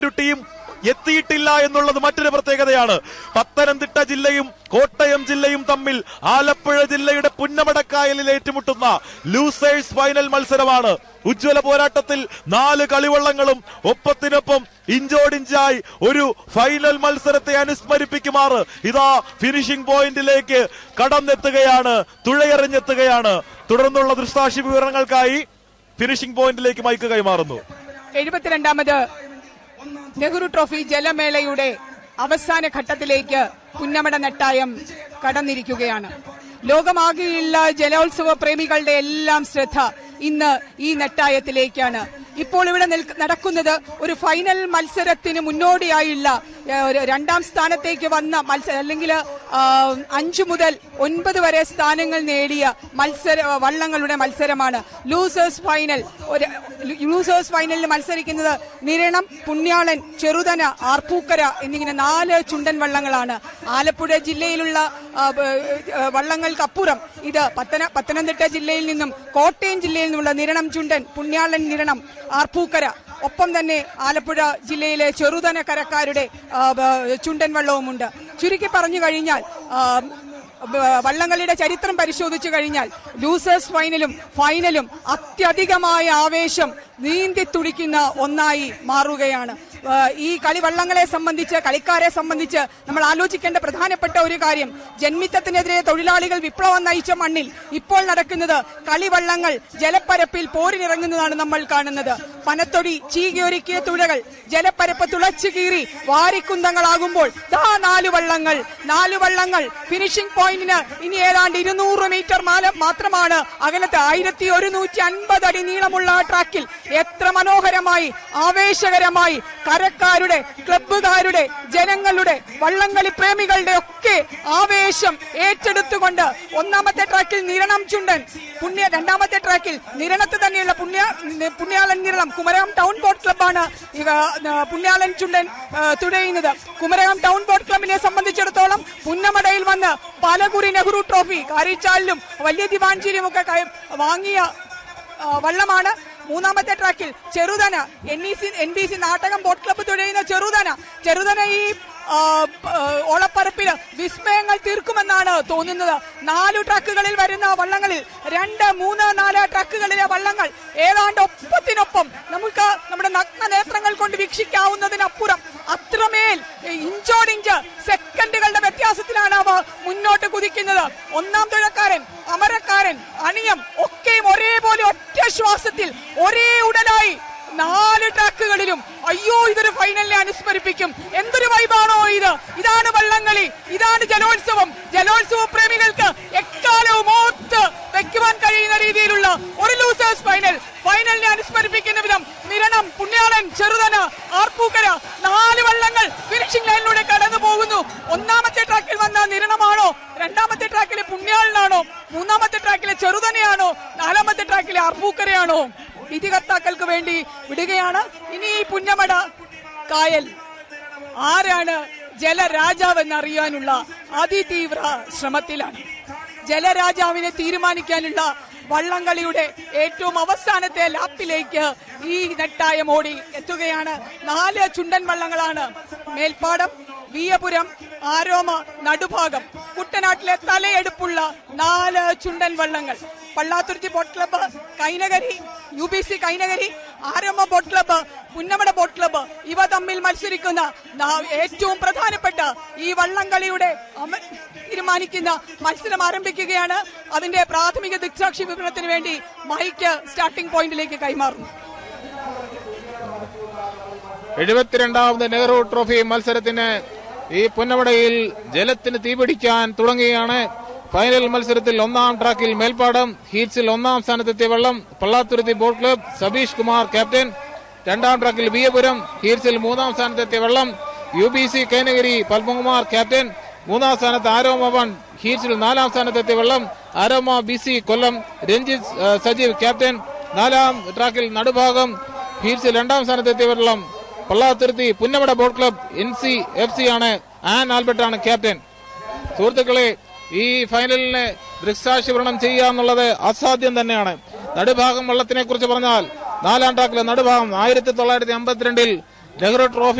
ഒരു ടീം എത്തിയിട്ടില്ല എന്നുള്ളത് മറ്റൊരു പ്രത്യേകതയാണ് പത്തനംതിട്ട ജില്ലയും കോട്ടയം ജില്ലയും തമ്മിൽ ആലപ്പുഴ ജില്ലയുടെ പുന്നമടക്കായലിൽ ഏറ്റുമുട്ടുന്ന ലൂസേഴ്സ് ഫൈനൽ മത്സരമാണ് ഉജ്ജ്വല പോരാട്ടത്തിൽ നാല് കളിവള്ളങ്ങളും ഒപ്പത്തിനൊപ്പം ഇഞ്ചോടിഞ്ചായി ഒരു ഫൈനൽ മത്സരത്തെ അനുസ്മരിപ്പിക്കുമാറ് ഇതാ ഫിനിഷിംഗ് പോയിന്റിലേക്ക് കടന്നെത്തുകയാണ് തുഴയെറിഞ്ഞെത്തുകയാണ് തുടർന്നുള്ള ദൃഷ്ടാക്ഷി വിവരങ്ങൾക്കായി ഫിനിഷിംഗ് പോയിന്റിലേക്ക് മൈക്ക് കൈമാറുന്നു എഴുപത്തിരണ്ടാമത് നെഹ്റു ട്രോഫി ജലമേളയുടെ അവസാന ഘട്ടത്തിലേക്ക് പുന്നമട നെട്ടായം കടന്നിരിക്കുകയാണ് ലോകമാകെയുള്ള ജലോത്സവ പ്രേമികളുടെ എല്ലാം ശ്രദ്ധ ഇന്ന് ഈ നെട്ടായത്തിലേക്കാണ് ഇപ്പോൾ ഇവിടെ നിൽക്ക- നടക്കുന്നത് ഒരു ഫൈനൽ മത്സരത്തിന് മുന്നോടിയായുള്ള ഏ, ഒരു രണ്ടാം സ്ഥാനത്തേക്ക് വന്ന മത്സരം അല്ലെങ്കിൽ ആ, അഞ്ചു മുതൽ ഒൻപത് വരെ സ്ഥാനങ്ങൾ നേടിയ മത്സര വള്ളങ്ങളുടെ മത്സരമാണ് ലൂസേഴ്സ് ഫൈനൽ ഒരു ലൂസേഴ്സ് ഫൈനലിൽ മത്സരിക്കുന്നത് നിരണം പുണ്യാളൻ ചെറുതന ആർപ്പൂക്കര എന്നിങ്ങനെ നാല് ചുണ്ടൻ വള്ളങ്ങളാണ് ആലപ്പുഴ ജില്ലയിലുള്ള ആ, ബ- ഏ, വള്ളങ്ങൾക്കപ്പുറം ഇത് പത്തന പത്തനംതിട്ട ജില്ലയിൽ നിന്നും കോട്ടയം ജില്ലയിൽ നിന്നുള്ള നിരണം ചുണ്ടൻ പുണ്യാളൻ നിരണം ആർപ്പൂക്കര ഒപ്പം തന്നെ ആലപ്പുഴ ജില്ലയിലെ ചെറുതന കരക്കാരുടെ ആ, ബ- ചുണ്ടൻ വള്ളവുമുണ്ട് ചുരുക്കി പറഞ്ഞു കഴിഞ്ഞാൽ ആ, ബ- വള്ളംകളിയുടെ ചരിത്രം പരിശോധിച്ചു കഴിഞ്ഞാൽ ലൂസേഴ്സ് ഫൈനലും ഫൈനലും അത്യധികമായ ആവേശം നീന്തി തുടിക്കുന്ന ഒന്നായി മാറുകയാണ് ആ, ഈ കളിവള്ളങ്ങളെ സംബന്ധിച്ച് കളിക്കാരെ സംബന്ധിച്ച് നമ്മൾ ആലോചിക്കേണ്ട പ്രധാനപ്പെട്ട ഒരു കാര്യം ജന്മിത്തത്തിനെതിരെ തൊഴിലാളികൾ വിപ്ലവം നയിച്ച മണ്ണിൽ ഇപ്പോൾ നടക്കുന്നത് കളിവള്ളങ്ങൾ ജലപ്പരപ്പിൽ പോരിനിറങ്ങുന്നതാണ് നമ്മൾ കാണുന്നത് പനത്തൊടി ചീകിയൊരുക്കിയ തുഴകൾ ജലപ്പരപ്പ് തുളച്ചു കീറി വാരിക്കുന്തങ്ങളാകുമ്പോൾ ദാ നാല് വള്ളങ്ങൾ നാല് വള്ളങ്ങൾ ഫിനിഷിംഗ് പോയിന്റിന് ഇനി ഏതാണ്ട് ഇരുന്നൂറ് മീറ്റർ മാലം മാത്രമാണ് അകലത്ത് ആയിരത്തി ഒരുന്നൂറ്റി അൻപത് അടി നീളമുള്ള ആ ട്രാക്കിൽ എത്ര മനോഹരമായി ആവേശകരമായി കരക്കാരുടെ ക്ലബ്ബുകാരുടെ ജനങ്ങളുടെ വള്ളംകളി പ്രേമികളുടെ ഒക്കെ ആവേശം ഏറ്റെടുത്തുകൊണ്ട് ഒന്നാമത്തെ ട്രാക്കിൽ നിരണം ചുണ്ടൻ പുണ്യ രണ്ടാമത്തെ ട്രാക്കിൽ നിരണത്ത് തന്നെയുള്ള പുണ്യ പുണ്യാളൻ നിരണം കുമരകം ടൗൺ ബോട്ട് ക്ലബ്ബാണ് ഇവ, ആ, പുണ്യാളൻ ചുണ്ടൻ ആ, തുഴയുന്നത് കുമരകം ടൗൺ ബോട്ട് ക്ലബിനെ സംബന്ധിച്ചിടത്തോളം പുന്നമടയിൽ വന്ന് പാലക്കുറി നെഹ്റു ട്രോഫി കാരിച്ചാലിലും വലിയ ദിവാഞ്ചേരിയും ഒക്കെ കൈ- വാങ്ങിയ ആ, വള്ളമാണ് മൂന്നാമത്തെ ട്രാക്കിൽ Cheruthana N E C N B C Nattakam boat club തുഴയുന്ന ചെറുതന ചെറുതന ഈ ആ, ആ, ഓളപ്പരപ്പില് വിസ്മയങ്ങൾ തീർക്കുമെന്നാണ് തോന്നുന്നത് നാലു ട്രക്കുകളിൽ വരുന്ന വള്ളങ്ങളിൽ രണ്ട് മൂന്ന് നാല് ട്രക്കുകളിലെ വള്ളങ്ങൾ ഏതാണ്ട് ഒപ്പത്തിനൊപ്പം നമുക്ക് നമ്മുടെ നഗ്ന നേത്രങ്ങൾ കൊണ്ട് വീക്ഷിക്കാവുന്നതിനപ്പുറം അത്രമേൽ ഇഞ്ചോടിഞ്ച് സെക്കൻഡുകളുടെ വ്യത്യാസത്തിലാണ് അവ മുന്നോട്ട് കുതിക്കുന്നത് ഒന്നാം തുഴക്കാരൻ അമരക്കാരൻ അണിയം ഒക്കെയും ഒരേപോലെ ഒറ്റ ശ്വാസത്തിൽ ഒരേ ഉടലായി നാല് ട്രാക്കുകളിലും അയ്യോ ഇതൊരു ഫൈനലിനെ അനുസ്മരിപ്പിക്കും എന്തൊരു വൈബാണോ ഇത് ഇതാണ് വള്ളംകളി ഇതാണ് ജലോത്സവം ജലോത്സവ പ്രേമികൾക്ക് എക്കാലവും ഓർത്ത് വെക്കുവാൻ കഴിയുന്ന രീതിയിലുള്ള ഒരു ലൂസേഴ്സ് ഫൈനൽ ഫൈനലിനെ അനുസ്മരിപ്പിക്കുന്ന വിധം നിരണം പുണ്യാളൻ ചെറുതന ആർപ്പൂക്കര നാല് വള്ളങ്ങൾ ഫിനിഷിംഗ് ലൈനിലൂടെ കടന്നു പോകുന്നു ഒന്നാമത്തെ ട്രാക്കിൽ വന്ന നിരണമാണോ രണ്ടാമത്തെ ട്രാക്കിലെ പുണ്യാളനാണോ മൂന്നാമത്തെ ട്രാക്കിലെ ചെറുതനയാണോ നാലാമത്തെ ട്രാക്കിലെ ആർപ്പൂക്കരയാണോ വിധികർത്താക്കൾക്ക് വേണ്ടി വിടുകയാണ് ഇനി ഈ പുന്നമട കായൽ ആരാണ് ജലരാജാവ് എന്നറിയാനുള്ള അതിതീവ്ര ശ്രമത്തിലാണ് ജലരാജാവിനെ തീരുമാനിക്കാനുള്ള വള്ളംകളിയുടെ ഏറ്റവും അവസാനത്തെ ലാപ്പിലേക്ക് ഈ നെട്ടായം ഓടി എത്തുകയാണ് നാല് ചുണ്ടൻ വള്ളങ്ങളാണ് മേൽപ്പാടം വിയപുരം ആരോമ നടുഭാഗം കുട്ടനാട്ടിലെ തലയെടുപ്പുള്ള നാല് ചുണ്ടൻ വള്ളങ്ങൾ Pallathuruthy boat club Kainakary U B C Kainakary Aroma boat club Punnamada boat club ഇവ തമ്മിൽ മത്സരിക്കുന്ന നാ- ഏറ്റവും പ്രധാനപ്പെട്ട ഈ വള്ളംകളിയുടെ അമ- തീരുമാനിക്കുന്ന മത്സരം ആരംഭിക്കുകയാണ് അതിന്റെ പ്രാഥമിക ദിക്സാക്ഷി വിവരണത്തിന് വേണ്ടി മൈക്ക് സ്റ്റാർട്ടിംഗ് പോയിന്റിലേക്ക് കൈമാറുന്നു എഴുപത്തിരണ്ടാമത് നെഹ്റു ട്രോഫി മത്സരത്തിന് ഈ പുന്നമടയിൽ ജലത്തിന് തീപിടിക്കാൻ തുടങ്ങുകയാണ് ഫൈനൽ മത്സരത്തിൽ ഒന്നാം ട്രാക്കിൽ മേൽപ്പാടം ഹീറ്റ്സിൽ ഒന്നാം സ്ഥാനത്തെത്തിയ വെള്ളം Pallathuruthy boat club Sabeesh Kumar captain രണ്ടാം ട്രാക്കിൽ ബിയപുരം ഹീറ്റ്സിൽ മൂന്നാം സ്ഥാനത്തെത്തിയ വെള്ളം U B C Kainakary Padmakumar captain മൂന്നാം സ്ഥാനത്ത് ആരോമ വൺ ഹീറ്റ്സിൽ നാലാം സ്ഥാനത്തെത്തിയ വെള്ളം Aroma B C Kollam Ranjith ആ, സജീവ് ക്യാപ്റ്റൻ നാലാം ട്രാക്കിൽ നടുഭാഗം ഹീറ്റ്സിൽ രണ്ടാം സ്ഥാനത്തെത്തിയ വെള്ളം Pallathuruthy Punnamada boat club N C F C ആണ് ആൻ ആൽബർട്ട് ആണ് ക്യാപ്റ്റൻ സുഹൃത്തുക്കളെ ഈ ഫൈനലിന് ദൃക്സാക്ഷിവരണം ചെയ്യുക എന്നുള്ളത് അസാധ്യം തന്നെയാണ് നടുഭാഗം വള്ളത്തിനെ കുറിച്ച് പറഞ്ഞാൽ നാലാം ട്രാക്കിലെ നടുഭാഗം ആയിരത്തി തൊള്ളായിരത്തി അമ്പത്തിരണ്ടിൽ നെഹ്റു ട്രോഫി